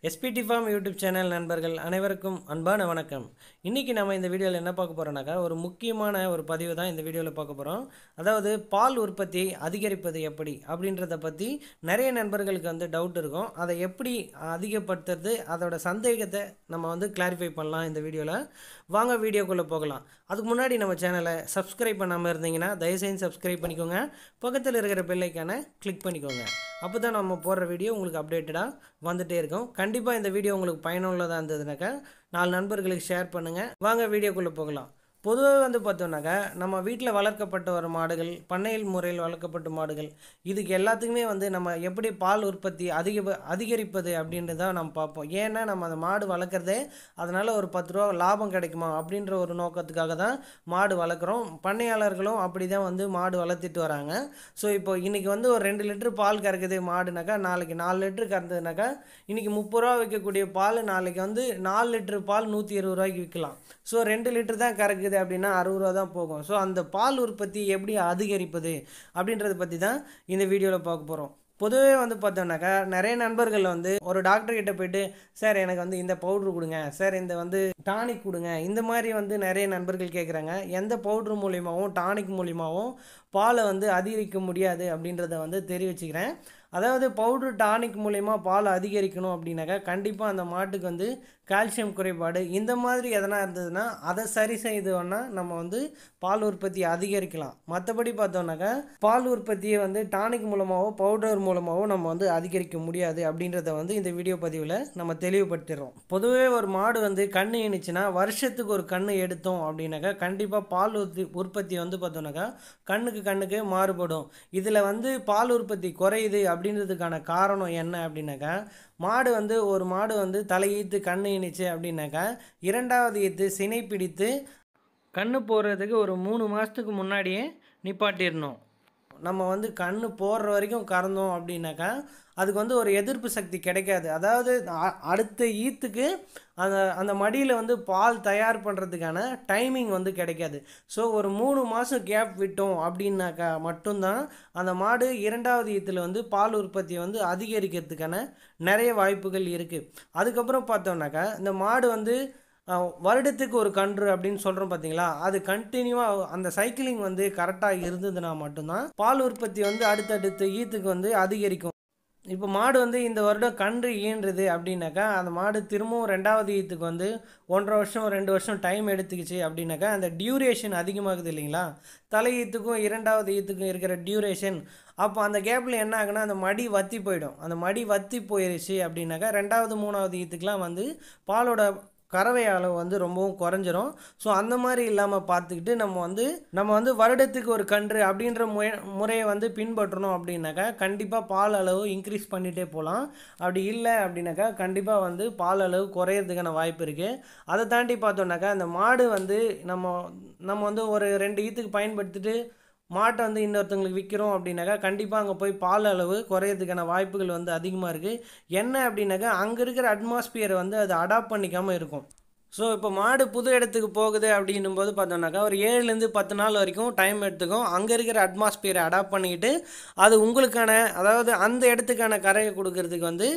SPD form YouTube channel நண்பர்கள் அனைவருக்கும் அன்பான வணக்கம் இன்றைக்கி நம்ம இந்த வீடியோவில் என்ன பார்க்க போகிறோம்னாக்கா ஒரு முக்கியமான ஒரு பதிவு தான் இந்த வீடியோவில் பார்க்க போகிறோம் அதாவது பால் உற்பத்தியை அதிகரிப்பது எப்படி அப்படின்றத பற்றி நிறைய நண்பர்களுக்கு வந்து டவுட் இருக்கும் அதை எப்படி அதிகப்படுத்துறது அதோட சந்தேகத்தை நம்ம வந்து கிளாரிஃபை பண்ணலாம் இந்த வீடியோவில் வாங்க வீடியோக்குள்ளே போகலாம் அதுக்கு முன்னாடி நம்ம சேனலை சப்ஸ்கிரைப் பண்ணாமல் இருந்தீங்கன்னா தயவுசெய்து சப்ஸ்கிரைப் பண்ணிக்கோங்க பக்கத்தில் இருக்கிற பெல்லைக்கான கிளிக் பண்ணிக்கோங்க அப்போ தான் நம்ம போடுற வீடியோ உங்களுக்கு அப்டேட்டடாக வந்துகிட்டே இருக்கும் கண்டிப்பாக இந்த வீடியோ உங்களுக்கு பயனுள்ளதாக இருந்ததுனாக்கா நாலு நண்பர்களுக்கு ஷேர் பண்ணுங்கள் வாங்க வீடியோக்குள்ளே போகலாம் பொதுவாக வந்து பார்த்தோம்னாக்கா நம்ம வீட்டில் வளர்க்கப்பட்ட வர மாடுகள் பண்ணையில் முறையில் வளர்க்கப்பட்ட மாடுகள் இதுக்கு எல்லாத்துக்குமே வந்து நம்ம எப்படி பால் உற்பத்தி அதிக அதிகரிப்பது அப்படின்றது தான் நம்ம பார்ப்போம் ஏன்னா நம்ம அந்த மாடு வளர்க்குறதே அதனால் ஒரு பத்து ரூபா லாபம் கிடைக்குமா அப்படின்ற ஒரு நோக்கத்துக்காக தான் மாடு வளர்க்குறோம் பண்ணையாளர்களும் அப்படி தான் வந்து மாடு வளர்த்திட்டு வராங்க ஸோ இப்போ இன்றைக்கி வந்து ஒரு ரெண்டு லிட்டர் பால் கறக்குது மாடுனாக்கா நாளைக்கு நாலு லிட்டர் கறந்ததுனாக்கா இன்றைக்கி முப்பது ரூபா விற்கக்கூடிய பால் நாளைக்கு வந்து நாலு லிட்டர் பால் நூற்றி இருபது ரூபாய்க்கு விற்கலாம் ஸோ ரெண்டு லிட்டர் தான் கறக்குது அப்படின்னா அறுபது ரூபா தான் போகும் ஸோ அந்த பால் உற்பத்தி எப்படி அதிகரிப்பது அப்படின்றத பற்றி தான் இந்த வீடியோவில் பார்க்க போகிறோம் பொதுவே வந்து பார்த்தோம்னாக்கா நிறைய நண்பர்கள் வந்து ஒரு டாக்டர் கிட்ட போயிட்டு சார் எனக்கு வந்து இந்த பவுட்ரு கொடுங்க சார் இந்த வந்து டானிக் கொடுங்க இந்த மாதிரி வந்து நிறைய நண்பர்கள் கேட்குறாங்க எந்த பவுட்ரு மூலியமாகவும் டானிக் மூலியமாகவும் பாலை வந்து அதிகரிக்க முடியாது அப்படின்றத வந்து தெரிவிச்சுக்கிறேன் அதாவது பவுட்ரு டானிக் மூலயமா பால் அதிகரிக்கணும் அப்படின்னாக்கா கண்டிப்பாக அந்த மாட்டுக்கு வந்து கால்சியம் குறைபாடு இந்த மாதிரி எதனா இருந்ததுன்னா அதை சரி செய்தோன்னா நம்ம வந்து பால் உற்பத்தி அதிகரிக்கலாம் மற்றபடி பார்த்தோம்னாக்கா பால் உற்பத்தியை வந்து டானிக் மூலமாகவோ பவுடர் மூலமாகவோ நம்ம வந்து அதிகரிக்க முடியாது அப்படின்றத வந்து இந்த வீடியோ பதிவில் நம்ம தெளிவுபடுத்திடுறோம் பொதுவே ஒரு மாடு வந்து கண்ணு இணைச்சுன்னா வருஷத்துக்கு ஒரு கண்ணு எடுத்தோம் அப்படின்னாக்கா கண்டிப்பாக பால் உற்பத்தி உற்பத்தி வந்து பார்த்தோம்னாக்கா கண்ணுக்கு கண்ணுக்கு மாறுபடும் இதில் வந்து பால் உற்பத்தி குறையுது அப்படின்றதுக்கான காரணம் என்ன அப்படின்னாக்கா மாடு வந்து ஒரு மாடு வந்து தலையீத்து கண்ணு இணைச்சு அப்படின்னாக்கா இரண்டாவது ஈத்து சினை பிடித்து கண்ணு போடுறதுக்கு ஒரு மூணு மாதத்துக்கு முன்னாடியே நிப்பாட்டிடணும் நம்ம வந்து கண்ணு போடுற வரைக்கும் கறந்தோம் அப்படின்னாக்கா அதுக்கு வந்து ஒரு எதிர்ப்பு சக்தி கிடைக்காது அதாவது அ- அடுத்த ஈத்துக்கு அந்த அந்த மடியில் வந்து பால் தயார் பண்ணுறதுக்கான டைமிங் வந்து கிடைக்காது ஸோ ஒரு மூணு மாதம் கேப் விட்டோம் அப்படின்னாக்கா மட்டும்தான் அந்த மாடு இரண்டாவது ஈத்தில் வந்து பால் உற்பத்தியை வந்து அதிகரிக்கிறதுக்கான நிறைய வாய்ப்புகள் இருக்குது அதுக்கப்புறம் பார்த்தோம்னாக்கா இந்த மாடு வந்து அஹ், வருடத்துக்கு ஒரு கன்று அப்படின்னு சொல்கிறோம் பார்த்தீங்களா அது கண்டினியூவாக அந்த சைக்கிளிங் வந்து கரெக்டாக இருந்ததுன்னா மட்டும்தான் பால் உற்பத்தி வந்து அடுத்தடுத்த ஈத்துக்கு வந்து அதிகரிக்கும் இப்போ மாடு வந்து இந்த வருடம் கன்று ஈன்றுது அப்படின்னாக்கா அந்த மாடு திரும்பவும் ரெண்டாவது ஈத்துக்கு வந்து ஒன்றரை வருஷம் ரெண்டு வருஷம் டைம் எடுத்துக்கிச்சு அப்படின்னாக்கா அந்த டியூரேஷன் அதிகமாகுது இல்லைங்களா தலை ஈத்துக்கும் இரண்டாவது ஈத்துக்கும் இருக்கிற டியூரேஷன் அப்போ அந்த கேப்பில் என்ன ஆகுனா அந்த மடி வத்தி போயிடும் அந்த மடி வத்தி போயிருச்சு அப்படின்னாக்கா ரெண்டாவது மூணாவது ஈத்துக்கெலாம் வந்து பாலோட கறவை அளவு வந்து ரொம்பவும் குறைஞ்சிரும் ஸோ அந்த மாதிரி இல்லாமல் பார்த்துக்கிட்டு நம்ம வந்து நம்ம வந்து வருடத்துக்கு ஒரு கன்று அப்படின்ற முறை முறையை வந்து பின்பற்றணும் அப்படின்னாக்கா கண்டிப்பாக பால் அளவு இன்க்ரீஸ் பண்ணிகிட்டே போகலாம் அப்படி இல்லை அப்படின்னாக்கா கண்டிப்பாக வந்து பால் அளவு குறையிறதுக்கான வாய்ப்பு இருக்குது அதை தாண்டி பார்த்தோம்னாக்கா அந்த மாடு வந்து நம்ம நம்ம வந்து ஒரு ரெண்டு ஈத்துக்கு பயன்படுத்திட்டு மாட்டை வந்து இன்னொருத்தவங்களுக்கு விற்கிறோம் அப்படின்னாக்கா கண்டிப்பாக அங்கே போய் பால் அளவு குறையிறதுக்கான வாய்ப்புகள் வந்து அதிகமாக இருக்குது என்ன அப்படின்னாக்கா அங்கே இருக்கிற அட்மாஸ்பியரை வந்து அது அடாப்ட் பண்ணிக்காமல் இருக்கும் ஸோ இப்போ மாடு புது இடத்துக்கு போகுது அப்படின்னும் போது பார்த்தோம்னாக்கா ஒரு ஏழுலேருந்து பத்து நாள் வரைக்கும் டைம் எடுத்துக்கும் அங்கே இருக்கிற அட்மாஸ்பியரை அடாப்ட் பண்ணிக்கிட்டு அது உங்களுக்கான அதாவது அந்த இடத்துக்கான கரையை கொடுக்கறதுக்கு வந்து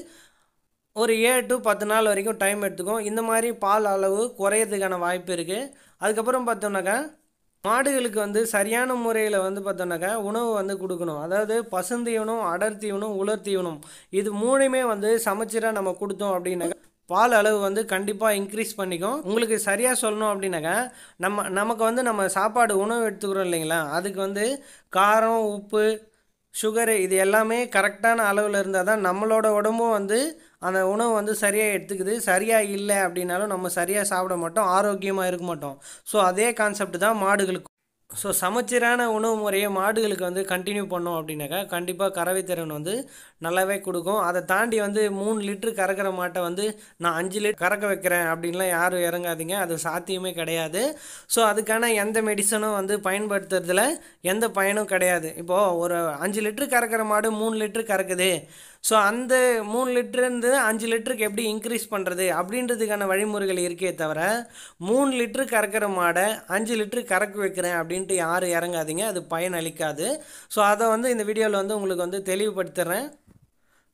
ஒரு ஏழு டு பத்து நாள் வரைக்கும் டைம் எடுத்துக்கும் இந்த மாதிரி பால் அளவு குறையிறதுக்கான வாய்ப்பு இருக்குது அதுக்கப்புறம் பார்த்தோம்னாக்கா மாடுகளுக்கு வந்து சரியான முறையில் வந்து பார்த்தோம்னாக்கா உணவு வந்து கொடுக்கணும் அதாவது பசுந்தீவனம் அடர் தீவனம் உலர் தீவனம் இது மூணுமே வந்து சமச்சீராக நம்ம கொடுத்தோம் அப்படின்னாக்கா பால் அளவு வந்து கண்டிப்பாக இன்க்ரீஸ் பண்ணிக்கும் உங்களுக்கு சரியாக சொல்லணும் அப்படின்னாக்கா நம்ம நமக்கு வந்து நம்ம சாப்பாடு உணவு எடுத்துக்கிறோம் இல்லைங்களா அதுக்கு வந்து காரம் உப்பு சுகரு இது எல்லாமே கரெக்டான அளவில் இருந்தால் தான் நம்மளோட உடம்பும் வந்து அந்த உணவு வந்து சரியாக எடுத்துக்குது சரியாக இல்லை அப்படின்னாலும் நம்ம சரியாக சாப்பிட மாட்டோம் ஆரோக்கியமாக இருக்க மாட்டோம் ஸோ அதே கான்செப்ட் தான் மாடுகளுக்கு ஸோ சமச்சீரான உணவு முறையை மாடுகளுக்கு வந்து கண்டினியூ பண்ணோம் அப்படின்னாக்கா கண்டிப்பாக கறவை திறன் வந்து நல்லாவே கொடுக்கும் அதை தாண்டி வந்து மூணு லிட்டரு கறக்கிற மாட்டை வந்து நான் அஞ்சு லிட்டர் கறக்க வைக்கிறேன் அப்படின்லாம் யாரும் இறங்காதீங்க அது சாத்தியமே கிடையாது ஸோ அதுக்கான எந்த மெடிசனும் வந்து பயன்படுத்துறதுல எந்த பயனும் கிடையாது இப்போது ஒரு அஞ்சு லிட்டரு கறக்கிற மாடு மூணு லிட்டரு கறக்குது ஸோ அந்த மூணு லிட்டருந்து அஞ்சு லிட்டருக்கு எப்படி இன்க்ரீஸ் பண்ணுறது அப்படின்றதுக்கான வழிமுறைகள் இருக்கே தவிர மூணு லிட்டரு கறக்கிற மாடை அஞ்சு லிட்டரு கறக்க வைக்கிறேன் அப்படின்ட்டு யாரும் இறங்காதீங்க அது பயன் அளிக்காது ஸோ அதை வந்து இந்த வீடியோவில் வந்து உங்களுக்கு வந்து தெளிவுபடுத்துகிறேன்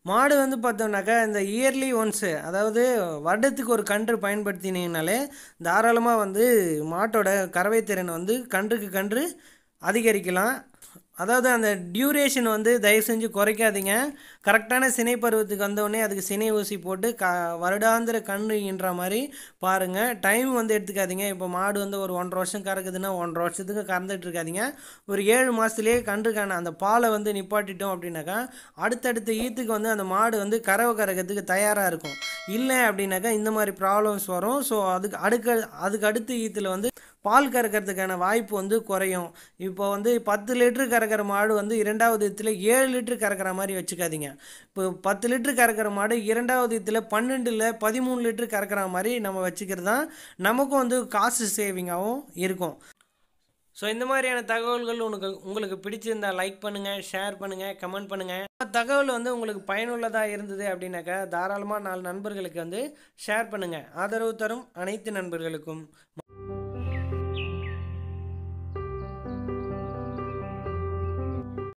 மாடு வந்து பார்த்தோம்னாக்கா இந்த இயர்லி ஒன்ஸு அதாவது வருடத்துக்கு ஒரு கன்று பயன்படுத்தினீங்கனாலே தாராளமாக வந்து மாட்டோட கறவை திறன் வந்து கன்றுக்கு கன்று அதிகரிக்கலாம் அதாவது அந்த டியூரேஷன் வந்து தயவு செஞ்சு குறைக்காதீங்க கரெக்டான சினை பருவத்துக்கு வந்தோடனே அதுக்கு சினை ஊசி போட்டு க வருடாந்திர கன்றுன்ற மாதிரி பாருங்கள் டைம் வந்து எடுத்துக்காதீங்க இப்போ மாடு வந்து ஒரு ஒன்றரை வருஷம் கறக்குதுன்னா ஒன்றரை வருஷத்துக்கு கறந்துட்டு இருக்காதீங்க ஒரு ஏழு மாதத்துலேயே கன்றுக்கான அந்த பாலை வந்து நிப்பாட்டிட்டோம் அப்படின்னாக்கா அடுத்தடுத்த ஈத்துக்கு வந்து அந்த மாடு வந்து கறவை கறக்கிறதுக்கு தயாராக இருக்கும் இல்லை அப்படின்னாக்கா இந்த மாதிரி ப்ராப்ளம்ஸ் வரும் ஸோ அதுக்கு அடுக்க அதுக்கு அடுத்த ஈத்தில் வந்து பால் கறக்கிறதுக்கான வாய்ப்பு வந்து குறையும் இப்போ வந்து பத்து லிட்டரு கறக்கிற மாடு வந்து இரண்டாவது இதில் ஏழு லிட்டரு கறக்கிற மாதிரி வச்சுக்காதீங்க இப்போ பத்து லிட்டரு கறக்கிற மாடு இரண்டாவது இதில் பன்னெண்டில் பதிமூணு லிட்டரு கறக்கிற மாதிரி நம்ம வச்சுக்கிறது தான் நமக்கும் வந்து காசு சேவிங்காகவும் இருக்கும் ஸோ இந்த மாதிரியான தகவல்கள் உனக்கு உங்களுக்கு பிடிச்சிருந்தா லைக் பண்ணுங்கள் ஷேர் பண்ணுங்கள் கமெண்ட் பண்ணுங்கள் தகவல் வந்து உங்களுக்கு பயனுள்ளதாக இருந்தது அப்படின்னாக்கா தாராளமாக நாலு நண்பர்களுக்கு வந்து ஷேர் பண்ணுங்கள் ஆதரவு தரும் அனைத்து நண்பர்களுக்கும்